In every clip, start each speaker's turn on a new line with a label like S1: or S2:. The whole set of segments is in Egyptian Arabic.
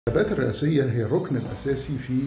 S1: الانتخابات الرئاسية هي الركن الأساسي في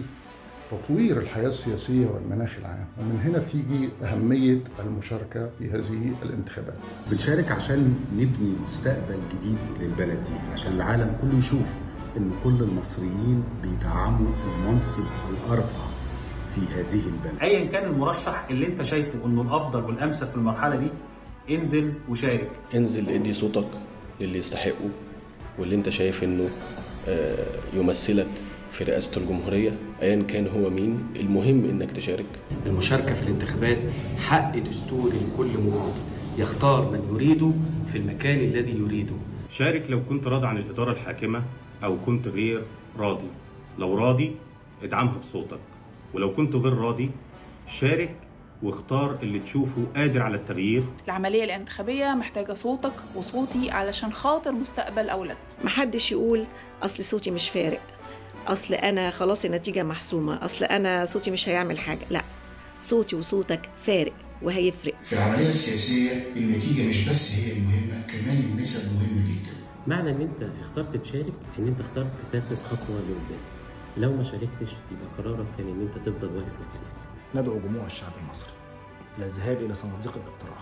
S1: تطوير الحياة السياسية والمناخ العام ومن هنا تيجي أهمية المشاركة في هذه الانتخابات
S2: بنشارك عشان نبني مستقبل جديد للبلد دي عشان العالم كله يشوف ان كل المصريين بيدعموا المنصب الارفع في هذه البلد
S3: ايا كان المرشح اللي انت شايفه انه الافضل والامثل في المرحله دي انزل وشارك
S4: انزل ادي صوتك للي يستحقه واللي انت شايف انه آه، يمثلك في رئاسة الجمهورية ايا كان هو مين المهم انك تشارك
S5: المشاركة في الانتخابات حق دستوري لكل مواطن يختار من يريده في المكان الذي يريده
S6: شارك لو كنت راضي عن الإدارة الحاكمة أو كنت غير راضي لو راضي ادعمها بصوتك ولو كنت غير راضي شارك واختار اللي تشوفه قادر على التغيير
S7: العملية الانتخابية محتاجة صوتك وصوتي علشان خاطر مستقبل أولادنا
S8: محدش يقول اصل صوتي مش فارق اصل انا خلاص النتيجه محسومه اصل انا صوتي مش هيعمل حاجه لا صوتي وصوتك فارق وهيفرق
S9: في العملية السياسية النتيجة مش بس هي المهمة كمان النسب مهمة جدا
S10: معنى ان انت اخترت تشارك ان انت اخترت تاخد خطوه لقدام لو ما شاركتش يبقى قرارك كان ان انت تفضل واقف مكانك
S11: ندعو جموع الشعب المصري إلى الذهاب إلى صناديق الاقتراع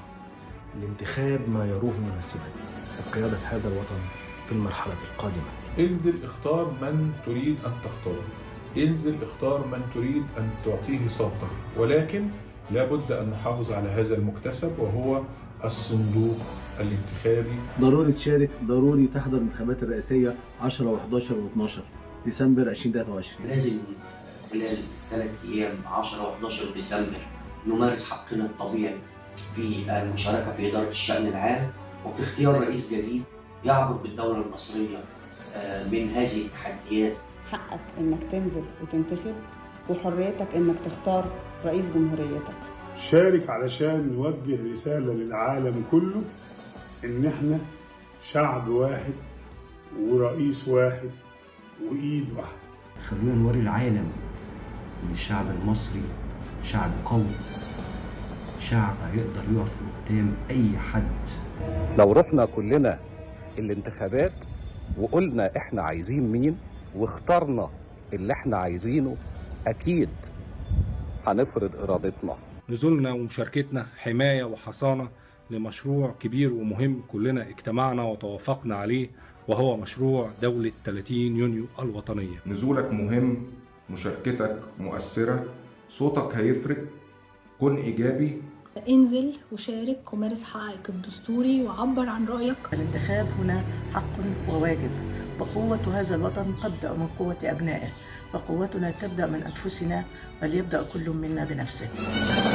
S11: لانتخاب ما يروه مناسبا لقيادة هذا الوطن في المرحلة القادمة
S12: انزل اختار من تريد أن تختاره انزل اختار من تريد أن تعطيه صوتك ولكن لابد أن نحافظ على هذا المكتسب وهو الصندوق الانتخابي
S13: ضروري تشارك ضروري تحضر الانتخابات الرئاسية 10 و11 و12 ديسمبر 2023
S14: لازم خلال ثلاث ايام 10 و11 ديسمبر نمارس حقنا الطبيعي في المشاركه في اداره الشان العام وفي اختيار رئيس جديد يعبر بالدوله المصريه من هذه التحديات
S15: حقك انك تنزل وتنتخب وحريتك انك تختار رئيس جمهوريتك
S16: شارك علشان نوجه رسالة للعالم كله إن إحنا شعب واحد ورئيس واحد وإيد واحدة
S17: خلونا نوري العالم إن الشعب المصري شعب قوي شعب هيقدر يقف قدام أي حد
S18: لو رحنا كلنا الانتخابات وقلنا إحنا عايزين مين واخترنا اللي إحنا عايزينه أكيد هنفرض إرادتنا
S19: نزولنا ومشاركتنا حماية وحصانة لمشروع كبير ومهم كلنا اجتمعنا وتوافقنا عليه وهو مشروع دولة 30 يونيو الوطنية
S20: نزولك مهم مشاركتك مؤثرة صوتك هيفرق كن إيجابي
S21: انزل وشارك ومارس حقك الدستوري وعبر عن رأيك
S22: الانتخاب هنا حق وواجب وقوة هذا الوطن تبدأ من قوة أبنائه فقوتنا تبدأ من أنفسنا فليبدأ كل منا بنفسه